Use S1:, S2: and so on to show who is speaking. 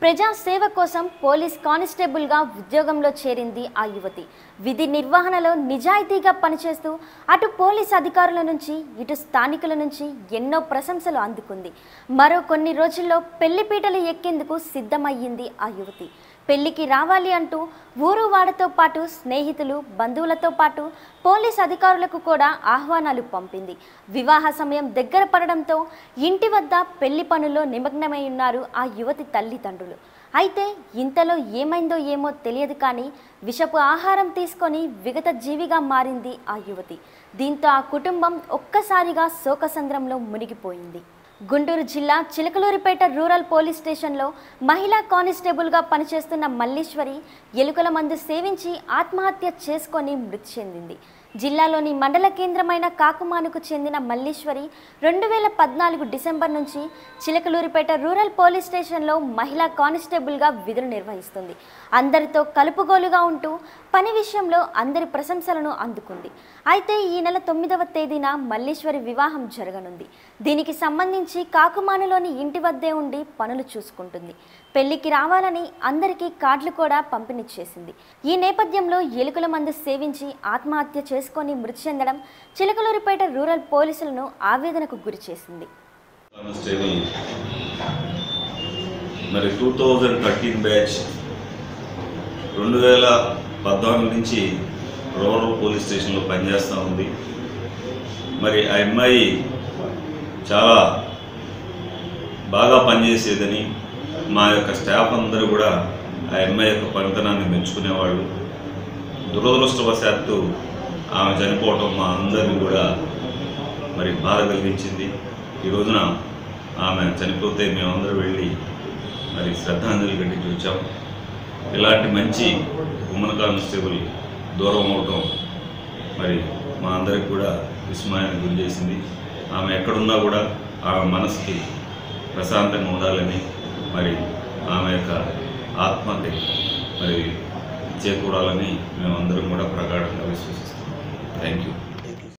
S1: ప్రజా సేవ కోసం పోలీస్ కానిస్టేబుల్గా ఉద్యోగంలో చేరింది ఆ యువతి విధి నిర్వహణలో నిజాయితీగా పనిచేస్తూ అటు పోలీస్ అధికారుల నుంచి ఇటు స్థానికుల నుంచి ఎన్నో ప్రశంసలు అందుకుంది మరో కొన్ని రోజుల్లో పెళ్లిపీటలు ఎక్కేందుకు సిద్ధమయ్యింది ఆ యువతి పెళ్లికి రావాలి అంటూ ఊరు వాడతో పాటు స్నేహితులు బంధువులతో పాటు పోలీస్ అధికారులకు కూడా ఆహ్వానాలు పంపింది వివాహ సమయం దగ్గర పడడంతో ఇంటి వద్ద పెళ్లి పనుల్లో నిమగ్నమై ఉన్నారు ఆ యువతి తల్లిదండ్రులు అయితే ఇంతలో ఏమైందో ఏమో తెలియదు కానీ విషపు ఆహారం తీసుకొని విగత జీవిగా మారింది ఆ యువతి దీంతో ఆ కుటుంబం ఒక్కసారిగా శోకసంద్రంలో మునిగిపోయింది గుంటూరు జిల్లా చిలకలూరిపేట రూరల్ పోలీస్ స్టేషన్లో మహిళా కానిస్టేబుల్గా పనిచేస్తున్న మల్లీశ్వరి ఎలుకల మందు సేవించి ఆత్మహత్య చేసుకొని మృతి చెందింది జిల్లాలోని మండల కేంద్రమైన కాకుమానుకు చెందిన మల్లీశ్వరి రెండు వేల పద్నాలుగు డిసెంబర్ నుంచి చిలకలూరిపేట రూరల్ పోలీస్ స్టేషన్లో మహిళా కానిస్టేబుల్గా విధులు నిర్వహిస్తుంది అందరితో కలుపుగోలుగా ఉంటూ పని విషయంలో అందరి ప్రశంసలను అందుకుంది అయితే ఈ నెల తొమ్మిదవ తేదీన మల్లీశ్వరి వివాహం జరగనుంది దీనికి సంబంధించి కాకుమానులోని ఇంటి వద్దే ఉండి పనులు చూసుకుంటుంది పెళ్లికి రావాలని అందరికీ కార్డులు కూడా పంపిణీ చేసింది ఈ నేపథ్యంలో ఎలుకల మందు సేవించి ఆత్మహత్య చేసుకొని మృతి చెందడం చిలకలూరిపేట రూరల్ పోలీసులను ఆవేదనకు గురి చేసింది
S2: కానిస్టేబుల్ మరి టూ థౌజండ్ థర్టీన్ బ్యాచ్ రెండు వేల పద్నాలుగు నుంచి రూరల్ పోలీస్ స్టేషన్లో పనిచేస్తూ ఉంది మరి ఆ అమ్మాయి చాలా బాగా పనిచేసేదని మా యొక్క స్టాఫ్ అందరూ కూడా ఆ అమ్మాయి యొక్క పనితనాన్ని మెచ్చుకునేవాళ్ళు దురదృష్టవశాత్తు ఆమె చనిపోవటం మా అందరినీ కూడా మరి బాధ కలిగించింది ఈ రోజున ఆమె చనిపోతే మేమందరూ వెళ్ళి మరి శ్రద్ధాంజలి ఘటించి వచ్చాం ఇలాంటి మంచి ఉమ్మన్ కానిస్టేబుల్ దూరం అవటం మరి మా అందరికి కూడా విస్మయానికి గురి చేసింది ఆమె ఎక్కడున్నా కూడా ఆమె మనసుకి ప్రశాంతంగా ఉండాలని మరి ఆమె యొక్క ఆత్మకి మరి చేకూడాలని మేమందరం కూడా ప్రగాఢంగా విశ్వసిస్తున్నాం థ్యాంక్ యూ